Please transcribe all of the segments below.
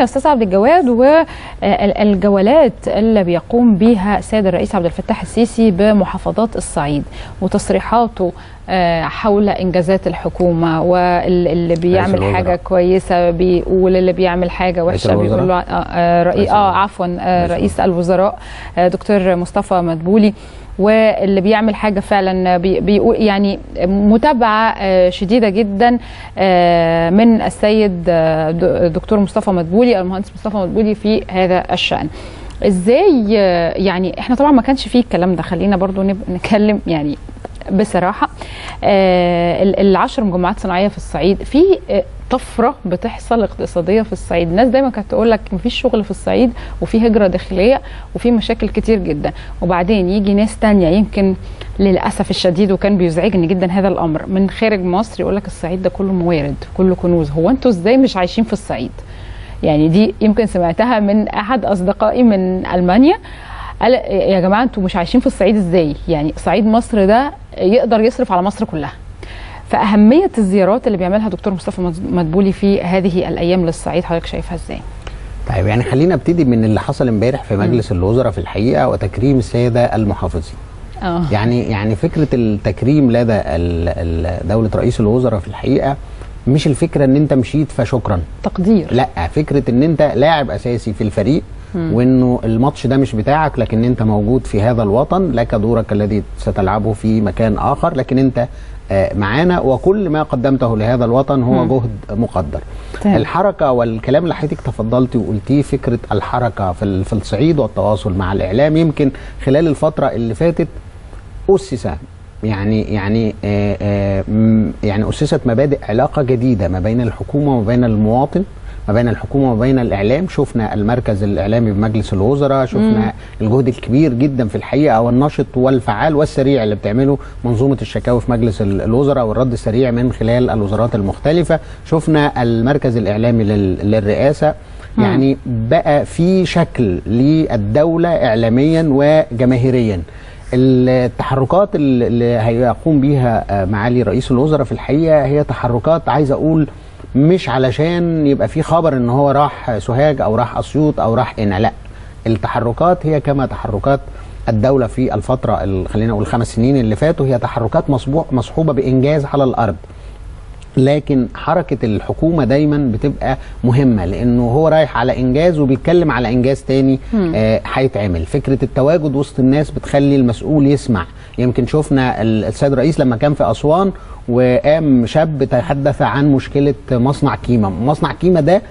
يا استاذ عبد الجواد والجولات اللي بيقوم بها السيد الرئيس عبد الفتاح السيسي بمحافظات الصعيد وتصريحاته آه، حول انجازات الحكومه واللي بيعمل الوزراء. حاجه كويسه بيقول اللي بيعمل حاجه رئيس وحشه بيقول له الوزراء. آه، آه، رئي رئيس اه الوزراء. عفوا آه، رئيس رئيس الوزراء آه، دكتور مصطفى مدبولي واللي بيعمل حاجه فعلا بي- بيقول يعني متابعه آه، شديده جدا آه، من السيد آه، د- دكتور مصطفى مدبولي المهندس مصطفى مدبولي في هذا الشان ازاي آه، يعني احنا طبعا ما كانش فيه الكلام ده خلينا برضو نب- نتكلم يعني بصراحه آه، ال- العشر مجمعات صناعيه في الصعيد في آه، طفره بتحصل اقتصاديه في الصعيد الناس دايما كانت تقول لك مفيش شغل في الصعيد وفي هجره داخليه وفي مشاكل كتير جدا وبعدين يجي ناس تانية يمكن للاسف الشديد وكان بيزعجني جدا هذا الامر من خارج مصر يقول لك الصعيد ده كله موارد كله كنوز هو انتوا ازاي مش عايشين في الصعيد يعني دي يمكن سمعتها من احد اصدقائي من المانيا قال يا جماعه انتوا مش عايشين في الصعيد ازاي يعني صعيد مصر ده يقدر يصرف على مصر كلها فاهميه الزيارات اللي بيعملها دكتور مصطفى مدبولي في هذه الايام للصعيد حضرتك شايفها ازاي طيب يعني خلينا ابتدي من اللي حصل امبارح في مجلس الوزراء في الحقيقه وتكريم الساده المحافظين اه يعني يعني فكره التكريم لدى ال- ال- دوله رئيس الوزراء في الحقيقه مش الفكره ان انت مشيت فشكرا تقدير لا فكره ان انت لاعب اساسي في الفريق وانه الماتش ده مش بتاعك لكن انت موجود في هذا الوطن لك دورك الذي ستلعبه في مكان اخر لكن انت آه، معانا وكل ما قدمته لهذا الوطن هو مم. جهد مقدر طيب. الحركه والكلام اللي حضرتك تفضلتي وقلتيه فكره الحركه في ال- في الصعيد والتواصل مع الاعلام يمكن خلال الفتره اللي فاتت اسس يعني يعني آه آه م- يعني اسست مبادئ علاقه جديده ما بين الحكومه وما بين المواطن ما بين الحكومه وما بين الاعلام شفنا المركز الاعلامي بمجلس الوزراء شفنا الجهد الكبير جدا في الحقيقه والنشط والفعال والسريع اللي بتعمله منظومه الشكاوي في مجلس ال- الوزراء والرد السريع من خلال الوزارات المختلفه شفنا المركز الاعلامي لل- للرئاسه يعني بقى في شكل للدوله اعلاميا وجماهيريا التحركات اللي اللي هيقوم بيها آه، معالي رئيس الوزراء في الحقيقه هي تحركات عايز اقول مش علشان يبقى في خبر ان هو راح سوهاج او راح اسيوط او راح هنا لا التحركات هي كما تحركات الدوله في الفتره ال- خلينا نقول خمس سنين اللي فاتوا هي تحركات مصبوح مصحوبه بانجاز على الارض لكن حركة الحكومة دايما بتبقى مهمة لأنه هو رايح على إنجاز وبيتكلم على إنجاز تاني آه، هيتعمل فكرة التواجد وسط الناس بتخلي المسؤول يسمع يمكن شفنا ال- السيد الرئيس لما كان في أسوان وقام شاب تحدث عن مشكلة مصنع كيما مصنع كيما ده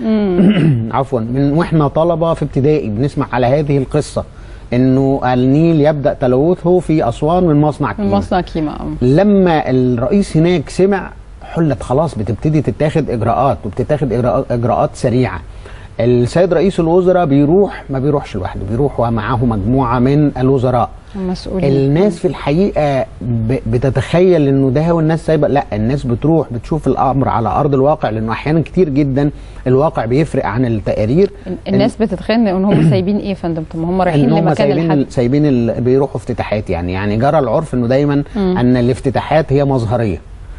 عفوا من واحنا طلبة في ابتدائي بنسمع على هذه القصة انه النيل يبدا تلوثه في اسوان من مصنع كيما مصنع كيما آه. لما الرئيس هناك سمع حلت خلاص بتبتدي تتاخد اجراءات وبتتاخد إجراء- اجراءات سريعه السيد رئيس الوزراء بيروح ما بيروحش لوحده بيروح ومعاه مجموعه من الوزراء مسؤولين الناس في الحقيقه ب- بتتخيل انه ده هو الناس سايبه لا الناس بتروح بتشوف الامر على ارض الواقع لانه احيانا كتير جدا الواقع بيفرق عن التقارير الناس بتتخيل ان هم سايبين ايه يا فندم طب ما هم رايحين ان هم لمكان سايبين الحد ال- سايبين ال- بيروحوا افتتاحات يعني يعني جرى العرف انه دايما ان الافتتاحات هي مظهريه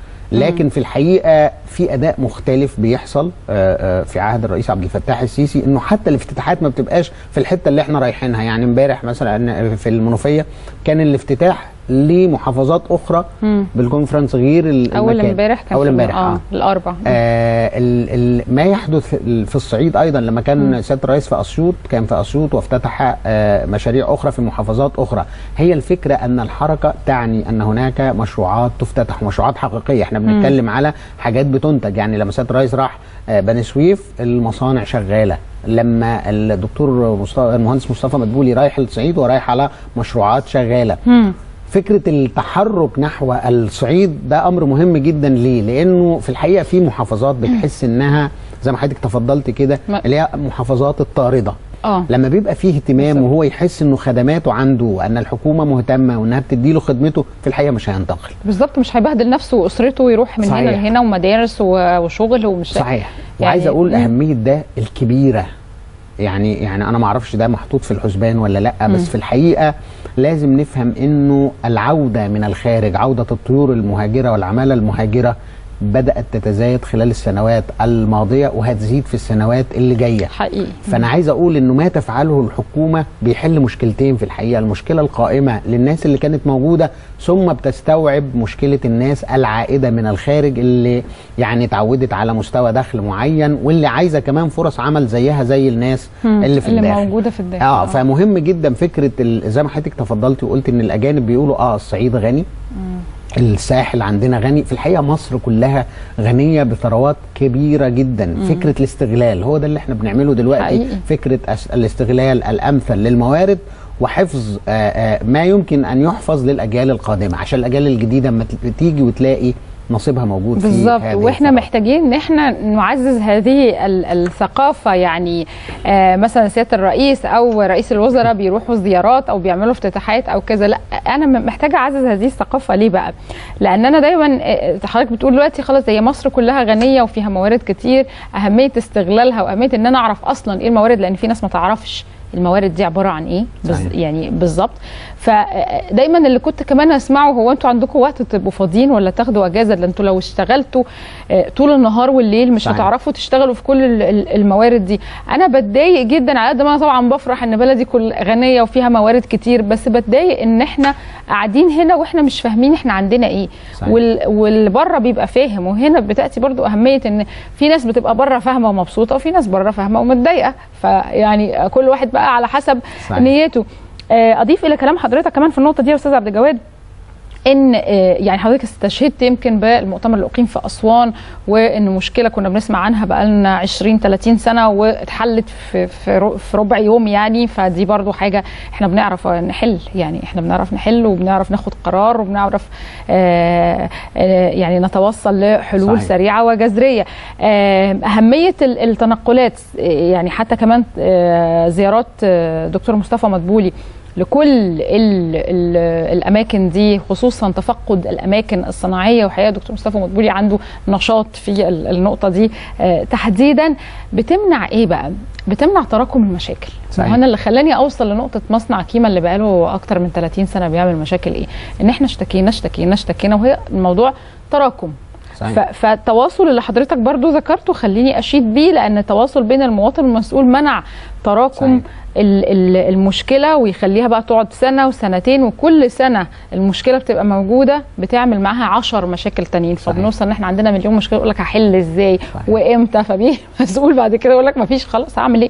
لكن في الحقيقه في اداء مختلف بيحصل آه، آه، في عهد الرئيس عبد الفتاح السيسي انه حتى الافتتاحات ما بتبقاش في الحته اللي احنا رايحينها يعني امبارح مثلا في المنوفيه كان الافتتاح لمحافظات اخرى بالكونفرنس غير ال- اول المكان. امبارح كان اول في- امبارح اه آه. الاربع آه ال ال ما يحدث في الصعيد ايضا لما كان سياده الرئيس في اسيوط كان في اسيوط وافتتح آه مشاريع اخرى في محافظات اخرى هي الفكره ان الحركه تعني ان هناك مشروعات تفتتح مشروعات حقيقيه احنا بنتكلم على حاجات بتنتج يعني لما سياده الرئيس راح آه بني سويف المصانع شغاله لما الدكتور مصطفى المهندس مصطفى مدبولي رايح الصعيد ورايح على مشروعات شغاله فكره التحرك نحو الصعيد ده امر مهم جدا ليه؟ لانه في الحقيقه في محافظات بتحس انها زي ما حضرتك تفضلت كده ما- اللي هي محافظات الطارده اه لما بيبقى فيه اهتمام وهو يحس انه خدماته عنده وان الحكومه مهتمه وانها بتدي له خدمته في الحقيقه مش هينتقل بالظبط مش هيبهدل نفسه واسرته ويروح من هنا صحيح. لهنا ومدارس و- وشغل ومش صحيح وعايز يعني- اقول مم. اهميه ده الكبيره يعني يعني انا ما اعرفش ده محطوط في الحسبان ولا لا بس في الحقيقه لازم نفهم انه العوده من الخارج عوده الطيور المهاجره والعماله المهاجره بدات تتزايد خلال السنوات الماضيه وهتزيد في السنوات اللي جايه حقيقي فانا عايز اقول انه ما تفعله الحكومه بيحل مشكلتين في الحقيقه المشكله القائمه للناس اللي كانت موجوده ثم بتستوعب مشكله الناس العائده من الخارج اللي يعني اتعودت على مستوى دخل معين واللي عايزه كمان فرص عمل زيها زي الناس مم. اللي في اللي الداخل موجوده في الداخل اه فمهم جدا فكره ال- زي ما حضرتك تفضلتي وقلت ان الاجانب بيقولوا اه الصعيد غني الساحل عندنا غني في الحقيقه مصر كلها غنيه بثروات كبيره جدا مم. فكره الاستغلال هو ده اللي احنا بنعمله دلوقتي حقيقي. فكره أس- الاستغلال الامثل للموارد وحفظ آه، آه، ما يمكن ان يحفظ للاجيال القادمه عشان الاجيال الجديده اما ت- تيجي وتلاقي نصيبها موجود في بالظبط هذه واحنا الثروات. محتاجين ان احنا نعزز هذه ال- الثقافه يعني آه مثلا سياده الرئيس او رئيس الوزراء بيروحوا زيارات او بيعملوا افتتاحات او كذا لا انا م- محتاجه اعزز هذه الثقافه ليه بقى؟ لان انا دايما آه، حضرتك بتقول دلوقتي خلاص هي مصر كلها غنيه وفيها موارد كتير اهميه استغلالها واهميه ان انا اعرف اصلا ايه الموارد لان في ناس ما تعرفش الموارد دي عباره عن ايه بز صحيح. يعني بالظبط فدايما اللي كنت كمان اسمعه هو انتوا عندكم وقت تبقوا فاضيين ولا تاخدوا اجازه ده انتوا لو اشتغلتوا آه، طول النهار والليل مش صحيح. هتعرفوا تشتغلوا في كل ال- ال- الموارد دي انا بتضايق جدا على قد ما انا طبعا بفرح ان بلدي كل غنيه وفيها موارد كتير بس بتضايق ان احنا قاعدين هنا واحنا مش فاهمين احنا عندنا ايه صحيح. وال واللي بره بيبقى فاهم وهنا بتاتي برضو اهميه ان في ناس بتبقى بره فاهمه ومبسوطه وفي ناس بره فاهمه ومتضايقه فيعني كل واحد بقى على حسب صحيح. نيته آه، اضيف الى كلام حضرتك كمان في النقطه دي يا استاذ عبد الجواد ان آه، يعني حضرتك استشهدت يمكن بالمؤتمر اللي اقيم في اسوان وان مشكله كنا بنسمع عنها بقالنا 20 30 سنه واتحلت في في ر- في ربع يوم يعني فدي برضو حاجه احنا بنعرف نحل يعني احنا بنعرف نحل وبنعرف ناخد قرار وبنعرف آه، آه، يعني نتوصل لحلول صحيح. سريعه وجذريه آه، اهميه ال- التنقلات آه، يعني حتى كمان آه، زيارات آه، دكتور مصطفى مدبولي لكل ال ال الاماكن دي خصوصا تفقد الاماكن الصناعيه وحقيقه دكتور مصطفى مدبولي عنده نشاط في ال- النقطه دي آه، تحديدا بتمنع ايه بقى؟ بتمنع تراكم المشاكل صحيح. ما هو انا اللي خلاني اوصل لنقطه مصنع كيما اللي بقاله اكتر من 30 سنه بيعمل مشاكل ايه؟ ان احنا اشتكينا اشتكينا اشتكينا وهي الموضوع تراكم صحيح. ف- فالتواصل اللي حضرتك برضو ذكرته خليني اشيد بيه لان التواصل بين المواطن والمسؤول منع تراكم صحيح. ال- ال- المشكله ويخليها بقى تقعد سنه وسنتين وكل سنه المشكله بتبقى موجوده بتعمل معاها عشر مشاكل تانيين صحيح. فبنوصل ان احنا عندنا مليون مشكله يقول لك هحل ازاي صحيح. وامتى فبيه مسؤول بعد كده يقول لك مفيش خلاص هعمل ايه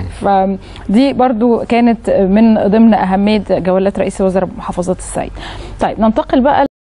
فدي برضو كانت من ضمن اهميه جولات رئيس الوزراء بمحافظات الصعيد طيب ننتقل بقى